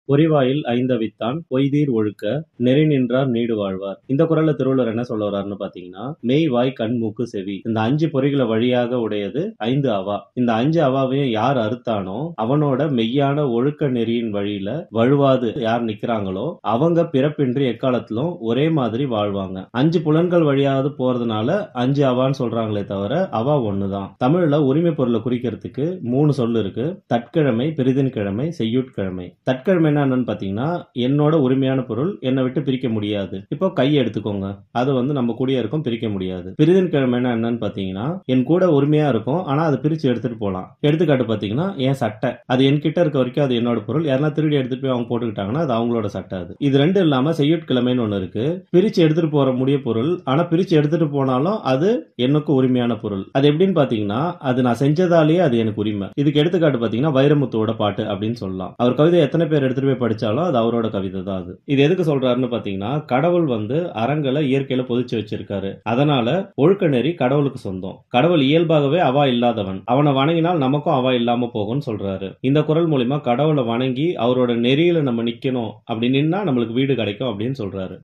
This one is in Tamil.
பொறிவாயில் ஐந்தவித்தான் பொய்தீர் ஒழுக்க நெறி நின்றார் நீடு வாழ்வார் இந்த குரல்ல திருவள்ளுவர் என்ன சொல்ல வர்றாருன்னு பாத்தீங்கன்னா மெய் வாய் கண் மூக்கு செவி இந்த அஞ்சு பொறிகளை வழியாக உடையது ஐந்து அவா இந்த அஞ்சு அவாவையும் யார் அறுத்தானோ அவனோட மெய்யான ஒழுக்க நெறியின் வழியில வழுவாது யார் நிக்கிறாங்களோ அவங்க பிறப்பின்றி எக்காலத்திலும் ஒரே மாதிரி வாழ்வாங்க அஞ்சு புலன்கள் வழியாவது போறதுனால அஞ்சு அவான்னு சொல்றாங்களே தவிர அவா ஒண்ணுதான் தமிழ்ல உரிமை பொருளை குறிக்கிறதுக்கு மூணு சொல்லு இருக்கு தற்கிழமை பெரிதின் கிழமை செய்யுட்கிழமை தற்கிழமை என்னன்னு பாத்தீங்கன்னா என்னோட உரிமையான பொருள் என்னை விட்டு பிரிக்க முடியாது இப்போ கை எடுத்துக்கோங்க அது வந்து நம்ம கூடயே இருக்கும் பிரிக்க முடியாது பிரிதின் கிழமைனா என்னன்னு பாத்தீங்கன்னா என் கூட உரிமையா இருக்கும் ஆனா அதை பிரிச்சு எடுத்துட்டு போலாம் எடுத்துக்காட்டு பாத்தீங்கன்னா என் சட்டை அது என்கிட்ட இருக்க வரைக்கும் அது என்னோட பொருள் யாரா திருடி எடுத்துட்டு போய் அவங்க போட்டுக்கிட்டாங்கன்னா அது அவங்களோட சட்டை அது இது ரெண்டும் இல்லாம செய்யுட்கிழமைன்னு ஒண்ணு இருக்கு பிரிச்சு எடுத்துட்டு போற முடிய பொருள் ஆனா பிரிச்சு எடுத்துட்டு போனாலும் அது எனக்கு உரிமையான பொருள் அது எப்படின்னு பாத்தீங்கன்னா அது நான் செஞ்சதாலேயே அது எனக்கு உரிமை இதுக்கு எடுத்துக்காட்டு பாத்தீங்கன்னா வைரமுத்துவோட பாட்டு அப்படின்னு சொல்லலாம் அவர் கவிதை எத்தனை பேர் எடுத்துட்டு போய் படிச்சாலும் அது அவரோட கவிதை தான் அது இது எதுக்கு சொல்றாருன்னு பாத்தீங்கன்னா கடவுள் வந்து அறங்களை இயற்கையில பொதிச்சு வச்சிருக்காரு அதனால ஒழுக்க நெறி கடவுளுக்கு சொந்தம் கடவுள் இயல்பாகவே அவா இல்லாதவன் அவனை வணங்கினால் நமக்கும் அவா இல்லாம போகும்னு சொல்றாரு இந்த குரல் மூலியமா கடவுளை வணங்கி அவரோட நெறியில நம்ம நிக்கணும் அப்படி நின்னா நம்மளுக்கு வீடு கிடைக்கும் அப்படின்னு சொல்றாரு